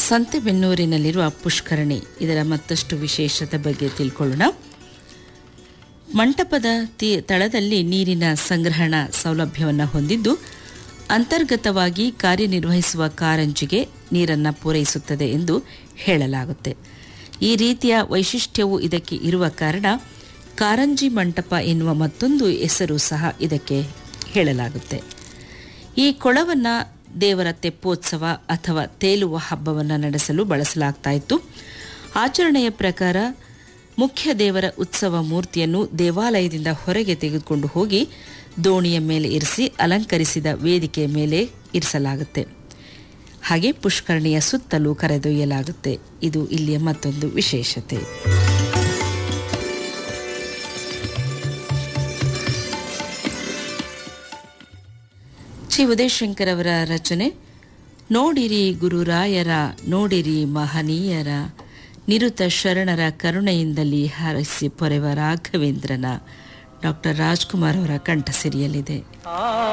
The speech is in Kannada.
ಸಂತೆಬೆನ್ನೂರಿನಲ್ಲಿರುವ ಪುಷ್ಕರಣಿ ಇದರ ಮತ್ತಷ್ಟು ವಿಶೇಷತೆ ಬಗ್ಗೆ ತಿಳ್ಕೊಳ್ಳೋಣ ಮಂಟಪದ ತಿ ತಳದಲ್ಲಿ ನೀರಿನ ಸಂಗ್ರಹಣಾ ಸೌಲಭ್ಯವನ್ನು ಹೊಂದಿದ್ದು ಅಂತರ್ಗತವಾಗಿ ಕಾರ್ಯನಿರ್ವಹಿಸುವ ಕಾರಂಜಿಗೆ ನೀರನ್ನು ಪೂರೈಸುತ್ತದೆ ಎಂದು ಹೇಳಲಾಗುತ್ತೆ ಈ ರೀತಿಯ ವೈಶಿಷ್ಟ್ಯವು ಇದಕ್ಕೆ ಇರುವ ಕಾರಣ ಕಾರಂಜಿ ಮಂಟಪ ಎನ್ನುವ ಮತ್ತೊಂದು ಹೆಸರು ಸಹ ಇದಕ್ಕೆ ಹೇಳಲಾಗುತ್ತೆ ಈ ಕೊಳವನ್ನು ದೇವರ ತೆಪ್ಪೋತ್ಸವ ಅಥವಾ ತೇಲುವ ಹಬ್ಬವನ್ನು ನಡೆಸಲು ಬಳಸಲಾಗ್ತಾ ಇತ್ತು ಆಚರಣೆಯ ಪ್ರಕಾರ ಮುಖ್ಯ ದೇವರ ಉತ್ಸವ ಮೂರ್ತಿಯನ್ನು ದೇವಾಲಯದಿಂದ ಹೊರಗೆ ತೆಗೆದುಕೊಂಡು ಹೋಗಿ ದೋಣಿಯ ಮೇಲೆ ಇರಿಸಿ ಅಲಂಕರಿಸಿದ ವೇದಿಕೆಯ ಮೇಲೆ ಇರಿಸಲಾಗುತ್ತೆ ಹಾಗೆ ಪುಷ್ಕರಣಿಯ ಸುತ್ತಲೂ ಕರೆದೊಯ್ಯಲಾಗುತ್ತೆ ಇದು ಇಲ್ಲಿಯ ಮತ್ತೊಂದು ವಿಶೇಷತೆ ಶ್ರೀ ಉದಯಶಂಕರ್ ಅವರ ರಚನೆ ನೋಡಿರಿ ಗುರುರಾಯರ ನೋಡಿರಿ ಮಹನೀಯರ ನಿರುತ ಶರಣರ ಕರುಣೆಯಿಂದಲೇ ಹಾರಿಸಿ ಪೊರೆವ ರಾಘವೇಂದ್ರನ ಡಾಕ್ಟರ್ ರಾಜ್ಕುಮಾರ್ ಅವರ ಕಂಠಸಿರಿಯಲ್ಲಿದೆ